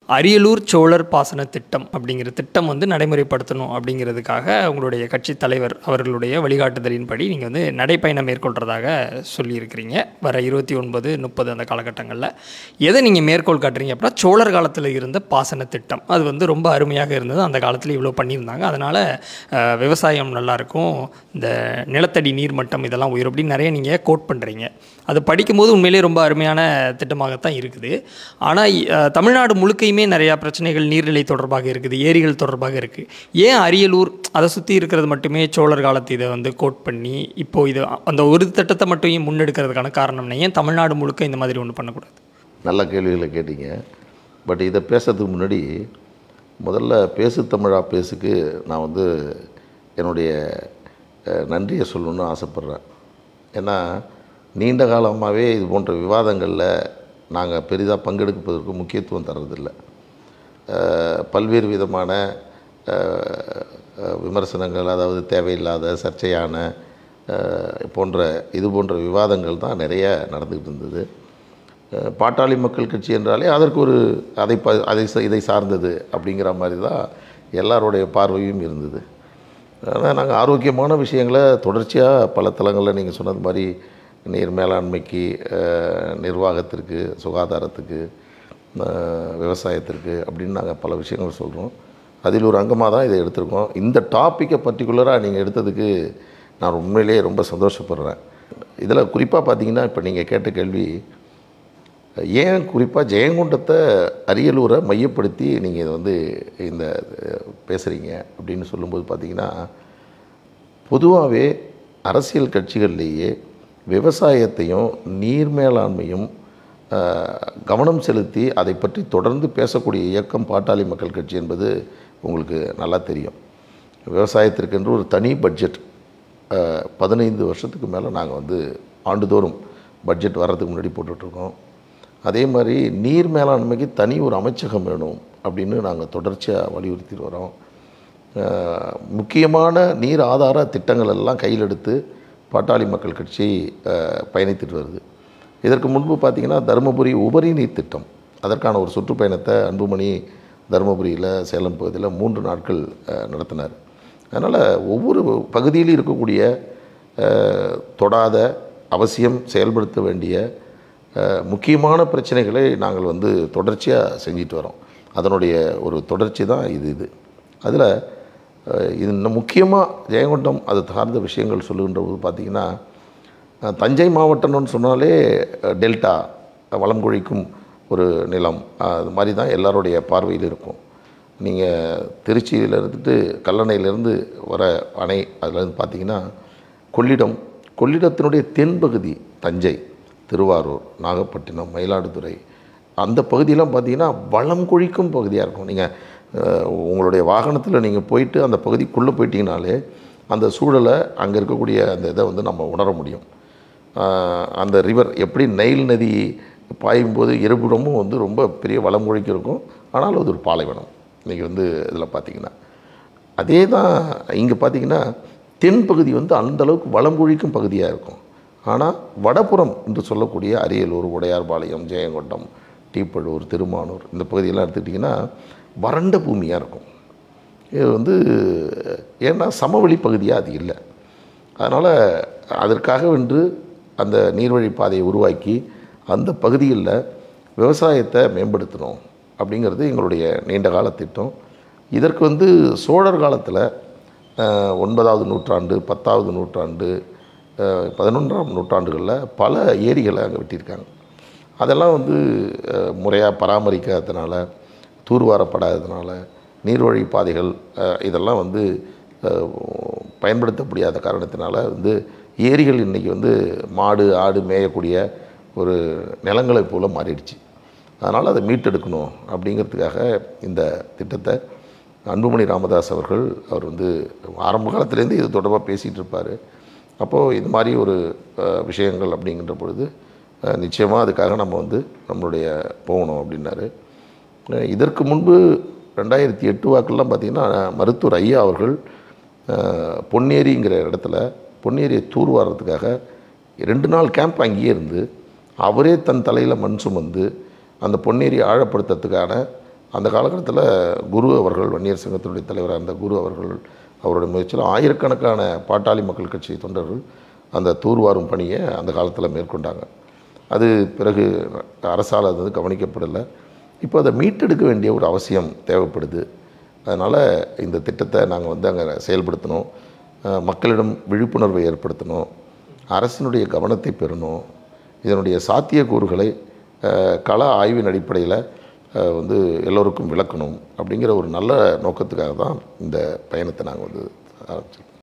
அரியலூர் சோழர் பாசன திட்டம் அப்படிங்கிற திட்டம் வந்து நடைமுறைப்படுத்தணும் அப்படிங்கிறதுக்காக உங்களுடைய கட்சி தலைவர் அவர்களுடைய வழிகாட்டுதலின்படி நீங்கள் வந்து நடைப்பயணம் மேற்கொள்கிறதாக சொல்லியிருக்கிறீங்க வர இருபத்தி ஒன்பது முப்பது அந்த காலகட்டங்களில் எதை நீங்கள் மேற்கோள் காட்டுறீங்க அப்படின்னா சோழர் காலத்தில் இருந்த பாசன திட்டம் அது வந்து ரொம்ப அருமையாக இருந்தது அந்த காலத்தில் இவ்வளோ பண்ணியிருந்தாங்க அதனால் அஹ், விவசாயம் நல்லாயிருக்கும் இந்த நிலத்தடி நீர்மட்டம் இதெல்லாம் உயரும் அப்படின்னு நிறைய நீங்கள் கோட் பண்ணுறீங்க அது படிக்கும்போது உண்மையிலேயே ரொம்ப அருமையான திட்டமாகத்தான் இருக்குது ஆனால் தமிழ்நாடு முழுக்கையுமே நிறையா பிரச்சனைகள் நீர்நிலை தொடர்பாக இருக்குது ஏரிகள் தொடர்பாக இருக்குது ஏன் அரியலூர் அதை சுற்றி இருக்கிறது மட்டுமே சோழர் காலத்து இதை வந்து கோட் பண்ணி இப்போது இது அந்த ஒரு திட்டத்தை மட்டும் முன்னெடுக்கிறதுக்கான காரணம் என்ன? ஏன் தமிழ்நாடு முழுக்க இந்த மாதிரி ஒன்று பண்ணக்கூடாது நல்ல கேள்விகளை கேட்டீங்க பட் இதை பேசுறதுக்கு முன்னாடி முதல்ல பேசு தமிழா பேசுக்கு நான் வந்து என்னுடைய அஹ், நன்றியை சொல்லணும்னு ஆசைப்பட்றேன் ஏன்னா நீண்ட காலமாகவே இது போன்ற விவாதங்களில் நாங்கள் பெரிதாக பங்கெடுப்பதற்கு முக்கியத்துவம் தர்றதில்லை அஹ், பல்வேறு விதமான அஹ், அஹ், விமர்சனங்கள் அதாவது தேவையில்லாத சர்ச்சையான அஹ், போன்ற இது போன்ற விவாதங்கள் தான் நிறைய நடந்துக்கிட்டு இருந்தது அஹ், பாட்டாளி மக்கள் கட்சி என்றாலே அதற்கு ஒரு அதை ப அதை ச- இதை சார்ந்தது அப்படிங்கிற மாதிரி தான் எல்லாருடைய பார்வையும் இருந்தது ஆனால் நாங்கள் ஆரோக்கியமான விஷயங்களை தொடர்ச்சியாக பல தளங்களில் நீங்கள் சொன்னது மாதிரி நீர் மேலாண்மைக்கு அஹ், நிர்வாகத்திற்கு சுகாதாரத்துக்கு அஹ், விவசாயத்திற்கு அப்படின்னு நாங்கள் பல விஷயங்கள் சொல்கிறோம் அதில் ஒரு அங்கமாக தான் இதை எடுத்திருக்கோம் இந்த டாப்பிக்கை பர்டிகுலராக நீங்கள் எடுத்ததுக்கு நான் உண்மையிலேயே ரொம்ப சந்தோஷப்படுறேன் இதில் குறிப்பாக பார்த்தீங்கன்னா இப்போ நீங்கள் கேட்ட கேள்வி ஏன் குறிப்பாக ஜெயங்கொண்டத்தை அரியலூரை மையப்படுத்தி நீங்கள் இதை வந்து இந்த பேசுகிறீங்க அப்படின்னு சொல்லும்போது பார்த்தீங்கன்னா பொதுவாகவே அரசியல் கட்சிகள்லேயே விவசாயத்தையும் நீர் மேலாண்மையும் ஆஹ், கவனம் செலுத்தி அதை பற்றி தொடர்ந்து பேசக்கூடிய இயக்கம் பாட்டாளி மக்கள் கட்சி என்பது உங்களுக்கு நல்லா தெரியும் விவசாயத்திற்கென்று ஒரு தனி பட்ஜெட் ஆஹ், பதினைந்து வருஷத்துக்கு மேலே நாங்கள் வந்து ஆண்டுதோறும் பட்ஜெட் வர்றதுக்கு முன்னாடி போட்டுட்ருக்கோம் அதே மாதிரி நீர் மேலாண்மைக்கு தனி ஒரு அமைச்சகம் வேணும் அப்படின்னு நாங்கள் தொடர்ச்சியாக வலியுறுத்திட்டு வரோம் அஹ், முக்கியமான நீர் ஆதார திட்டங்கள் எல்லாம் கையில் எடுத்து பாட்டாளி மக்கள் கட்சி அஹ், பயணித்துட்டு வருது இதற்கு முன்பு பார்த்திங்கன்னா தருமபுரி உபரி நீர் திட்டம் அதற்கான ஒரு சுற்றுப்பயணத்தை அன்புமணி தருமபுரியில் சேலம் பகுதியில் மூன்று நாட்கள் அஹ், நடத்தினார் அதனால் ஒவ்வொரு பகுதியிலும் இருக்கக்கூடிய அஹ், தொடாத அவசியம் செயல்படுத்த வேண்டிய அஹ், முக்கியமான பிரச்சனைகளை நாங்கள் வந்து தொடர்ச்சியாக செஞ்சிட்டு வரோம் அதனுடைய ஒரு தொடர்ச்சி தான் இது இது அதில் இது இன்னும் முக்கியமாக ஜெயங்கொண்டம் அது சார்ந்த விஷயங்கள் சொல்லுகின்ற போது பார்த்திங்கன்னா அஹ், தஞ்சை மாவட்டம்னு சொன்னாலே அஹ், டெல்டா வளம் கொழிக்கும் ஒரு நிலம் அஹ், அது மாதிரி தான் எல்லாருடைய பார்வையில் இருக்கும் நீங்கள் திருச்சியில் இருந்துட்டு கல்லணையிலேருந்து வர அணை அதில் இருந்து பார்த்தீங்கன்னா கொள்ளிடம் கொள்ளிடத்தினுடைய தென்பகுதி தஞ்சை திருவாரூர் நாகப்பட்டினம் மயிலாடுதுறை அந்த பகுதியெல்லாம் பார்த்தீங்கன்னா வளம் கொழிக்கும் பகுதியாக இருக்கும் நீங்கள் உங்களுடைய வாகனத்தில் நீங்கள் போயிட்டு அந்த பகுதிக்குள்ளே போயிட்டீங்கனாலே அந்த சூழலை அங்கே இருக்கக்கூடிய அந்த இதை வந்து நம்ம உணர முடியும் ஆஹ் அந்த ரிவர் எப்படி நைல் நதி பாயும்போது இருபுறமும் வந்து ரொம்ப பெரிய வளம் கொழிக்கு இருக்கும் ஆனால் அது ஒரு பாலைவனம் இன்றைக்கி வந்து இதில் பார்த்தீங்கன்னா அதே தான் இங்கே பார்த்தீங்கன்னா தென்பகுதி வந்து அந்த அளவுக்கு வளம் கொழிக்கும் பகுதியாக இருக்கும் ஆனால் வடபுறம் என்று சொல்லக்கூடிய அரியலூர் உடையார்பாளையம் ஜெயங்கொண்டம் டீப்பழூர் திருமானூர் இந்த பகுதியெல்லாம் எடுத்துக்கிட்டிங்கன்னா வறண்ட பூமியாக இருக்கும் இது வந்து ஏன்னா சமவெளி பகுதியாக அது இல்லை அதனால் அதற்காக வென்று அந்த நீர்வழி பாதையை உருவாக்கி அந்த பகுதிகளில் விவசாயத்தை மேம்படுத்தணும் அப்படிங்கிறது எங்களுடைய நீண்ட கால திட்டம் இதற்கு வந்து சோழர் காலத்தில் அஹ், ஒன்பதாவது நூற்றாண்டு பத்தாவது நூற்றாண்டு அஹ், பதினொன்றாம் நூற்றாண்டுகளில் பல ஏரிகளை அங்கே வெட்டியிருக்காங்க அதெல்லாம் வந்து முறையாக பராமரிக்காததுனால தூர்வாரப்படாததுனால நீர்வழி பாதைகள் அஹ், இதெல்லாம் வந்து அஹ், பயன்படுத்த முடியாத காரணத்தினால வந்து ஏரிகள் இன்றைக்கி வந்து மாடு ஆடு மேயக்கூடிய ஒரு நிலங்களைப் போல மாறிடுச்சு அதனால் அதை மீட்டெடுக்கணும் அப்படிங்கிறதுக்காக இந்த திட்டத்தை அன்புமணி ராமதாஸ் அவர்கள் அவர் வந்து ஆரம்ப காலத்துலேருந்து இது தொடர்பாக பேசிகிட்டு இருப்பார் அப்போது இது மாதிரி ஒரு அஹ், விஷயங்கள் அப்படிங்கிற பொழுது நிச்சயமாக அதுக்காக நம்ம வந்து நம்மளுடைய போகணும் அப்படின்னாரு அஹ், இதற்கு முன்பு ரெண்டாயிரத்தி எட்டு வாக்கெல்லாம் பார்த்திங்கன்னா மருத்துவர் ஐயா அவர்கள் அஹ், பொன்னேரிங்கிற இடத்துல பொன்னேரியை தூர்வாரத்துக்காக ரெண்டு நாள் கேம்ப் அங்கேயே இருந்து அவரே தன் தலையில் மண் சுமந்து அந்த பொன்னேரியை ஆழப்படுத்துறதுக்கான அந்த காலகட்டத்தில் குரு அவர்கள் வன்னியர் சங்கத்தினுடைய தலைவராக இருந்த குரு அவர்கள் அவருடைய முயற்சியில் ஆயிரக்கணக்கான பாட்டாளி மக்கள் கட்சி தொண்டர்கள் அந்த தூர்வாரும் பணியை அந்த காலத்தில் மேற்கொண்டாங்க அது பிறகு அரசால் அது வந்து கவனிக்கப்படலை இப்போ அதை மீட்டெடுக்க வேண்டிய ஒரு அவசியம் தேவைப்படுது அதனால் இந்த திட்டத்தை நாங்கள் வந்து அங்கே செயல்படுத்தணும் அஹ் மக்களிடம் விழிப்புணர்வை ஏற்படுத்தணும் அரசினுடைய கவனத்தை பெறணும் இதனுடைய சாத்தியக்கூறுகளை அஹ், கள ஆய்வின் அடிப்படையில் அஹ், வந்து எல்லோருக்கும் விளக்கணும் அப்படிங்கிற ஒரு நல்ல நோக்கத்துக்காக தான் இந்த பயணத்தை நாங்கள் வந்து ஆரம்பிச்சிருக்கோம்